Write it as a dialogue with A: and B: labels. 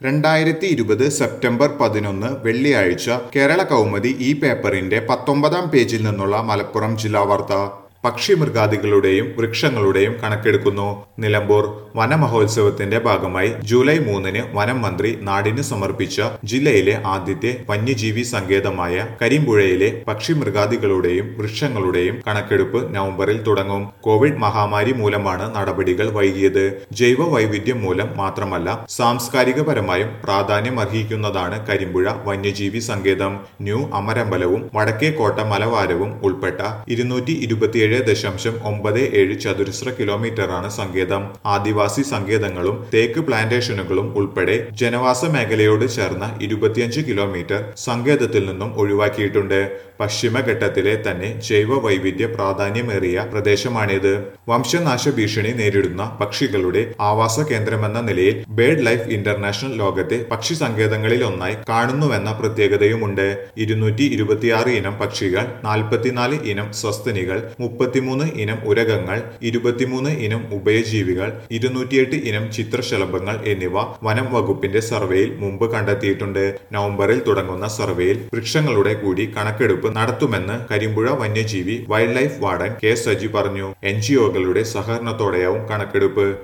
A: രണ്ടായിരത്തി ഇരുപത് സെപ്റ്റംബർ പതിനൊന്ന് വെള്ളിയാഴ്ച കേരള കൗമുദി ഈ പേപ്പറിന്റെ പത്തൊമ്പതാം പേജിൽ നിന്നുള്ള മലപ്പുറം ജില്ലാ വാർത്ത പക്ഷിമൃഗാദികളുടെയും വൃക്ഷങ്ങളുടെയും കണക്കെടുക്കുന്നു നിലമ്പൂർ വനമഹോത്സവത്തിന്റെ ഭാഗമായി ജൂലൈ മൂന്നിന് വനം മന്ത്രി നാടിന് സമർപ്പിച്ച ജില്ലയിലെ ആദ്യത്തെ വന്യജീവി സങ്കേതമായ കരിമ്പുഴയിലെ പക്ഷിമൃഗാദികളുടെയും വൃക്ഷങ്ങളുടെയും കണക്കെടുപ്പ് നവംബറിൽ തുടങ്ങും കോവിഡ് മഹാമാരി മൂലമാണ് നടപടികൾ വൈകിയത് ജൈവ വൈവിധ്യം മൂലം മാത്രമല്ല സാംസ്കാരികപരമായും പ്രാധാന്യമർഹിക്കുന്നതാണ് കരിമ്പുഴ വന്യജീവി സങ്കേതം ന്യൂ അമരമ്പലവും വടക്കേക്കോട്ട മലവാരവും ഉൾപ്പെട്ട ഇരുന്നൂറ്റി ഇരുപത്തിയേഴ് ദശാംശം ഒമ്പത് ഏഴ് ചതുരശ്ര കിലോമീറ്ററാണ് സങ്കേതം ആദിവാസി സങ്കേതങ്ങളും തേക്ക് പ്ലാന്റേഷനുകളും ഉൾപ്പെടെ ജനവാസ മേഖലയോട് ചേർന്ന ഇരുപത്തിയഞ്ച് കിലോമീറ്റർ സങ്കേതത്തിൽ നിന്നും ഒഴിവാക്കിയിട്ടുണ്ട് പശ്ചിമഘട്ടത്തിലെ തന്നെ ജൈവ വൈവിധ്യ പ്രാധാന്യമേറിയ പ്രദേശമാണിത് വംശനാശ ഭീഷണി നേരിടുന്ന പക്ഷികളുടെ ആവാസ കേന്ദ്രമെന്ന നിലയിൽ ബേർഡ് ലൈഫ് ഇന്റർനാഷണൽ ലോകത്തെ പക്ഷി സങ്കേതങ്ങളിൽ ഒന്നായി കാണുന്നുവെന്ന പ്രത്യേകതയുമുണ്ട് ഇരുന്നൂറ്റി ഇരുപത്തിയാറ് ഇനം പക്ഷികൾ നാൽപ്പത്തിനാല് ഇനം സസ്തനികൾ മുപ്പത്തിമൂന്ന് ഇനം ഉരകങ്ങൾ ഇരുപത്തിമൂന്ന് ഇനം ഉഭയജീവികൾ ഇരുന്നൂറ്റിയെട്ട് ഇനം ചിത്രശലഭങ്ങൾ എന്നിവ വനം വകുപ്പിന്റെ സർവേയിൽ മുമ്പ് കണ്ടെത്തിയിട്ടുണ്ട് നവംബറിൽ തുടങ്ങുന്ന സർവേയിൽ വൃക്ഷങ്ങളുടെ കൂടി കണക്കെടുപ്പ് നടത്തുമെന്ന് കരിമ്പുഴ വന്യജീവി wildlife warden K Saji പറഞ്ഞു എൻ ജിഒകളുടെ സഹകരണത്തോടെയാവും കണക്കെടുപ്പ്